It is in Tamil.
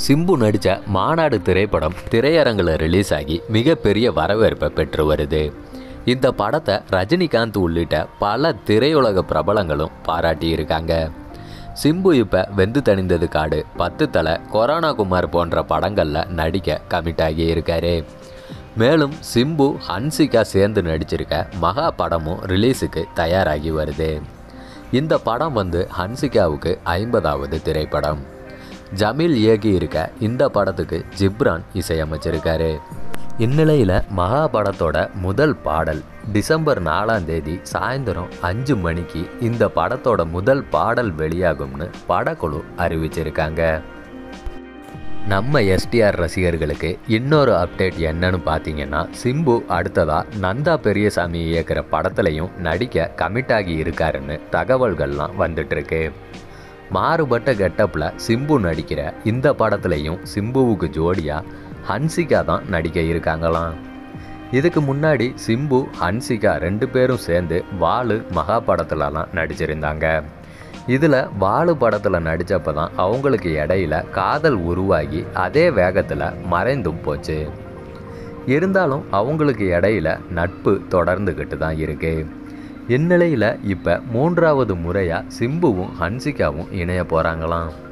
சிம்பு நடித்த மாநாடு திரைப்படம் திரையரங்கில் ரிலீஸ் ஆகி மிகப்பெரிய வரவேற்பை பெற்று வருது இந்த படத்தை ரஜினிகாந்த் உள்ளிட்ட பல திரையுலக பிரபலங்களும் பாராட்டியிருக்காங்க சிம்பு இப்போ வெந்து தணிந்தது காடு பத்து தலை கொரோனா குமார் போன்ற படங்களில் நடிக்க கமிட் ஆகி இருக்காரு மேலும் சிம்பு ஹன்சிகா சேர்ந்து நடிச்சிருக்க மகா படமும் ரிலீஸுக்கு தயாராகி வருது இந்த படம் வந்து ஹன்சிகாவுக்கு ஐம்பதாவது திரைப்படம் ஜமீல் இயக்கி இருக்க இந்த படத்துக்கு ஜிப்ரான் இசையமைச்சிருக்காரு இந்நிலையில் மகா படத்தோட முதல் பாடல் டிசம்பர் நாலாம் தேதி சாயந்தரம் அஞ்சு மணிக்கு இந்த படத்தோட முதல் பாடல் வெளியாகும்னு படக்குழு அறிவிச்சிருக்காங்க நம்ம எஸ்டிஆர் ரசிகர்களுக்கு இன்னொரு அப்டேட் என்னன்னு பார்த்தீங்கன்னா சிம்பு அடுத்ததா நந்தா பெரியசாமி இயக்குற படத்துலையும் நடிக்க கமிட் ஆகி இருக்காருன்னு தகவல்கள்லாம் வந்துட்டு இருக்கு மாறுபட்ட கெட்டப்பில் சிம்பு நடிக்கிற இந்த படத்துலையும் சிம்புவுக்கு ஜோடியாக ஹன்சிகா தான் நடிக்க இருக்காங்களாம் இதுக்கு முன்னாடி சிம்பு ஹன்சிகா ரெண்டு பேரும் சேர்ந்து வாலு மகா படத்துலலாம் நடிச்சிருந்தாங்க இதில் வாலு படத்தில் நடித்தப்ப தான் அவங்களுக்கு இடையில காதல் உருவாகி அதே வேகத்தில் மறைந்தும் போச்சு இருந்தாலும் அவங்களுக்கு இடையில நட்பு தொடர்ந்துக்கிட்டு தான் இருக்கு இந்நிலையில் இப்போ மூன்றாவது முறையாக சிம்புவும் ஹன்சிகாவும் இணைய போகிறாங்களாம்